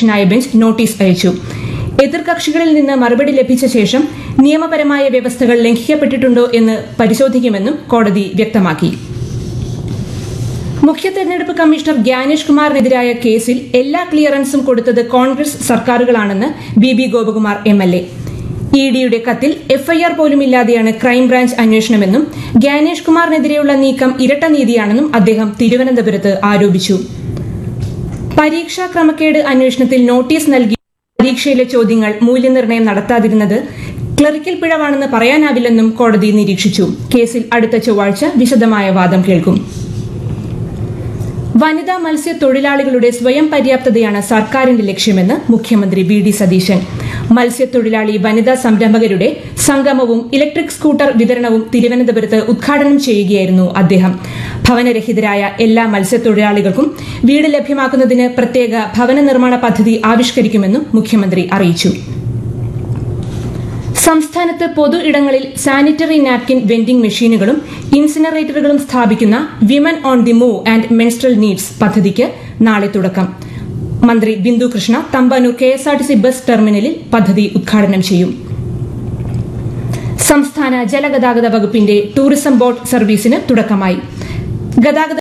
അധ്യക്ഷനായ bench notice അയച്ചു എതിർകക്ഷികളിൽ നിന്ന് മറുപടി ലഭിച്ച ശേഷം നിയമപരമായ വ്യവസ്ഥകൾ ലംഘിക്കപ്പെട്ടിട്ടുണ്ടോ എന്ന് പരിശോധിക്കുമെന്നും കോടതി വ്യക്തമാക്കി മുഖ്യ തെരഞ്ഞെടുപ്പ് കമ്മീഷണർ ഗ്യാനേഷ് കുമാറിനെതിരായ കേസിൽ എല്ലാ ക്ലിയറൻസും കൊടുത്തത് കോൺഗ്രസ് സർക്കാരുകളാണെന്ന് B B Gopakumar M L A E ഡിയുടെ കത്തിൽ എഫ്ഐആർ പോലുമില്ലാതെയാണ് ക്രൈംബ്രാഞ്ച് അന്വേഷണമെന്നും ഗ്യാനേഷ് കുമാറിനെതിരെയുള്ള നീക്കം ഇരട്ട നീതിയാണെന്നും അദ്ദേഹം തിരുവനന്തപുരത്ത് ആരോപിച്ചു പരീക്ഷാ ക്രമക്കേട് അന്വേഷണത്തിൽ നോട്ടീസ് നൽകി പരീക്ഷയിലെ ചോദ്യങ്ങൾ മൂല്യനിർണ്ണയം നടത്താതിരുന്നത് ക്ലറിക്കൽ പിഴവാണെന്ന് പറയാനാവില്ലെന്നും കോടതി നിരീക്ഷിച്ചു കേസിൽ അടുത്ത ചൊവ്വാഴ്ച വിശദമായ വാദം കേൾക്കും വനിതാ മത്സ്യത്തൊഴിലാളികളുടെ സ്വയം പര്യാപ്തതയാണ് സർക്കാരിന്റെ ലക്ഷ്യമെന്ന് മുഖ്യമന്ത്രി വി ഡി സതീശൻ മത്സ്യത്തൊഴിലാളി വനിതാ സംരംഭകരുടെ സംഗമവും ഇലക്ട്രിക് സ്കൂട്ടർ വിതരണവും തിരുവനന്തപുരത്ത് ഉദ്ഘാടനം ചെയ്യുകയായിരുന്നു അദ്ദേഹം ഭവനരഹിതരായ എല്ലാ മത്സ്യത്തൊഴിലാളികൾക്കും വീട് ലഭ്യമാക്കുന്നതിന് പ്രത്യേക ഭവന നിർമ്മാണ പദ്ധതി ആവിഷ്കരിക്കുമെന്നും മുഖ്യമന്ത്രി അറിയിച്ചു സംസ്ഥാനത്ത് പൊതു ഇടങ്ങളിൽ സാനിറ്ററി നാപ്കിൻ വെൻഡിംഗ് മെഷീനുകളും ഇൻസിനറേറ്ററുകളും സ്ഥാപിക്കുന്ന women on the move and menstrual needs പദ്ധതിക്ക് നാളെ തുടക്കം മന്ത്രി Bindu Krishna Thampanoor K S R T C bus ടെർമിനലിൽ പദ്ധതി ഉദ്ഘാടനം ചെയ്യും സംസ്ഥാന ജലഗതാഗത വകുപ്പിന്റെ ടൂറിസം ബോട്ട് സർവീസിന് തുടക്കമായി ഗതാഗത